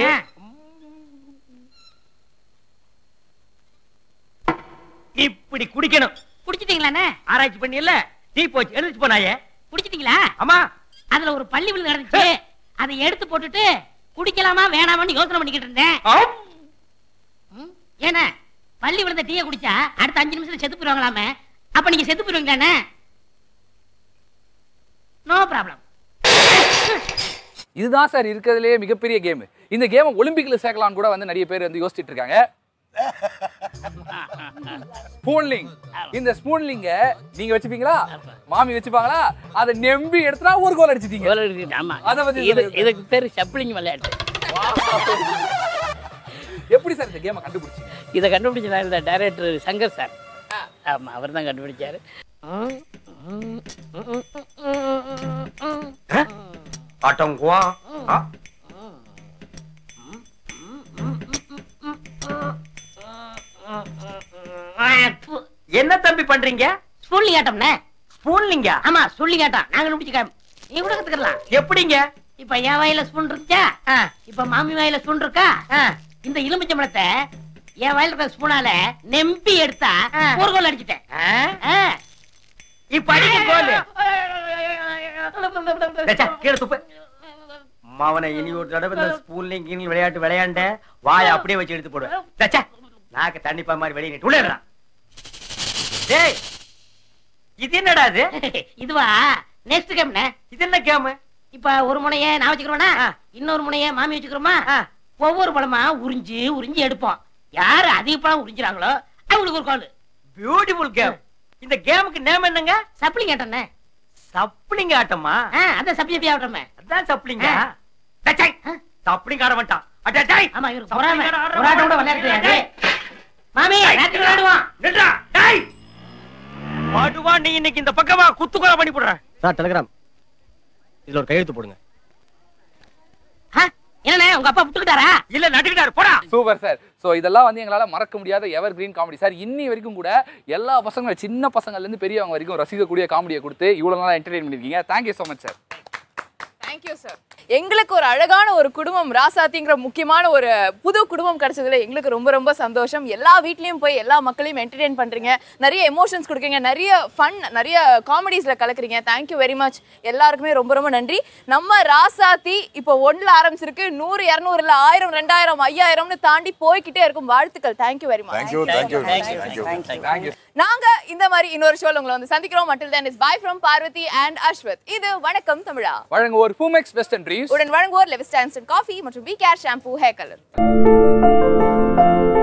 இப்படி குடிக்கணும்
குடிச்சிட்டீங்களாண்ணே
ஆராய்ச்சி பண்ணியல்ல டீ போச்சு எழுதிச்சு போனாயே
குடிச்சிட்டீங்களா
ஆமா
அதுல ஒரு பள்ளி விழுந்து நடந்துச்சு அதை எடுத்து போட்டுட்டு குடிக்கலாமா வேணாமான்னு யோசனை பண்ணிக்கிட்டு இருந்தேன் ம், ஏண்ணே பள்ளி விழுந்த டீயை குடிச்சா அடுத்த அஞ்சு நிமிஷத்துல செத்து போயிருவாங்களாமே அப்ப நீங்க செத்து போயிருவீங்களாண்ணே நோ ப்ராப்ளம்
இதுதான் சார் இருக்கிறதுலே மிகப்பெரிய கேம் இந்த கேமை ஒலிம்பிக்ல சேர்க்கலாம்னு கூட வந்து நிறைய பேர் வந்து யோசிச்சுட்டு இருக்காங்க ஸ்பூன்லிங் இந்த ஸ்பூன்லிங்க நீங்க வச்சுப்பீங்களா மாமி வச்சுப்பாங்களா அதை நெம்பி எடுத்துனா ஒரு கோல் அடிச்சிட்டீங்க
கோல் அடிச்சிட்டு ஆமா
அதை பத்தி
இது
சொல்லுங்க.
இதுக்கு பேர் ஷப்ளிங் விளையாட்டு
எப்படி சார் இந்த கேமை கண்டுபிடிச்சீங்க
இதை கண்டுபிடிச்ச நான் இந்த டைரக்டர் சங்கர் சார் ஆமா அவர் தான் கண்டுபிடிச்சாரு
ஆட்டங்குவா என்ன தம்பி பண்றீங்க
ஸ்பூன்லிங் ஆட்டம்ண்ணே
ஸ்பூன்லிங்க
ஆமா சொல்லிங் ஆட்டம் நாங்க கண்டுபிடிச்சிக்க நீ கூட கத்துக்கலாம்
எப்படிங்க
இப்ப என் வாயில ஸ்பூன் இருந்துச்சா இப்ப மாமி வாயில ஸ்பூன் இருக்கா இந்த எலுமிச்சம்பழத்தை என் வாயில இருக்கிற ஸ்பூனால நெம்பி எடுத்தா ஒரு கோல் அடிச்சிட்டேன் ஆ.
இப்ப அடிக்க கோல் கீழே துப்பு மாவனை இனி ஒரு தடவை இந்த ஸ்பூன்லிங் கீழ் விளையாட்டு விளையாண்ட வாயை அப்படியே வச்சு எடுத்து போடுவேன் தச்சா நாக்கு தண்ணிப்பா மாதிரி வெளியே நிட்டு உள்ளே டேய் இது என்னடா இது
இதுவா நெக்ஸ்ட் கேம்ண்ணே
இது என்ன கேம்
இப்ப ஒரு முனைய நான் வச்சுக்கிறோம்னா இன்னொரு முனைய மாமி வச்சுக்கிறோமா ஒவ்வொரு பழமா உறிஞ்சு உறிஞ்சு எடுப்போம் யாரு அதிக பழம் உறிஞ்சுறாங்களோ அவங்களுக்கு ஒரு கால்
பியூட்டிஃபுல் கேம் இந்த கேமுக்கு நேம் என்னங்க
சப்ளிங் ஆட்டம்ண்ணே
சப்ளிங் ஆட்டமா
அதான் சப்பி சப்பி ஆட்டமே
அதான் சப்ளிங்க சப்ளிங் ஆட மாட்டான் அடடேய்
ஆமா இவருக்கு பொறாம ஒரு ஆட்டம் கூட விளையாட தெரியாது மாமி ராத்திரி விளையாடுவோம்
நின்றா டேய் பாடுவா நீ இன்னைக்கு இந்த பக்கமா குத்துக்கொலை பண்ணி போடுற
சார் டெலிகிராம் இதுல ஒரு கையெழுத்து போடுங்க
என்னண்ணே உங்க அப்பா விட்டுக்கிட்டாரா
இல்ல நட்டுக்கிட்டாரு போடா
சூப்பர் சார் ஸோ இதெல்லாம் வந்து எங்களால மறக்க முடியாத எவர் கிரீன் காமெடி சார் இன்னி வரைக்கும் கூட எல்லா பசங்களும் சின்ன பசங்கள்ல இருந்து பெரியவங்க வரைக்கும் ரசிக்கக்கூடிய காமெடியை கொடுத்து இவ்வளவு நாளா என்டர்டெயின் பண்ணிருக்கீங்க thank you so much sir
thank you sir எங்களுக்கு ஒரு அழகான ஒரு குடும்பம் ராசாத்திங்கிற முக்கியமான ஒரு புது குடும்பம் கிடைச்சதுல எங்களுக்கு ரொம்ப ரொம்ப சந்தோஷம் எல்லா வீட்லயும் போய் எல்லா மக்களையும் என்டர்டெயின் பண்றீங்க நிறைய எமோஷன்ஸ் கொடுக்குறீங்க நிறைய ஃபன் நிறைய காமெடிஸ்ல கலக்குறீங்க தேங்க்யூ வெரி மச் எல்லாருக்குமே ரொம்ப ரொம்ப நன்றி நம்ம ராசாத்தி இப்போ ஒன்ல ஆரம்பிச்சிருக்கு நூறு இரநூறுல ஆயிரம் ரெண்டாயிரம் ஐயாயிரம்னு தாண்டி போய்க்கிட்டே இருக்கும் வாழ்த்துக்கள் thank you very much
thank you thank you thank you
thank you
நாங்க இந்த மாதிரி இன்னொரு ஷோல உங்களை வந்து சந்திக்கிறோம் மட்டும் தான் is bye from Parvathi and Ashwath இது வணக்கம் தமிழா
வழங்குவோர் பூமெக்ஸ் வெஸ்டர்ன் ட்ரீம்ஸ்
உடன் வழங்குவோர் லெவிஸ்டான்ஸ்டன் காஃபி மற்றும் B care shampoo hair colour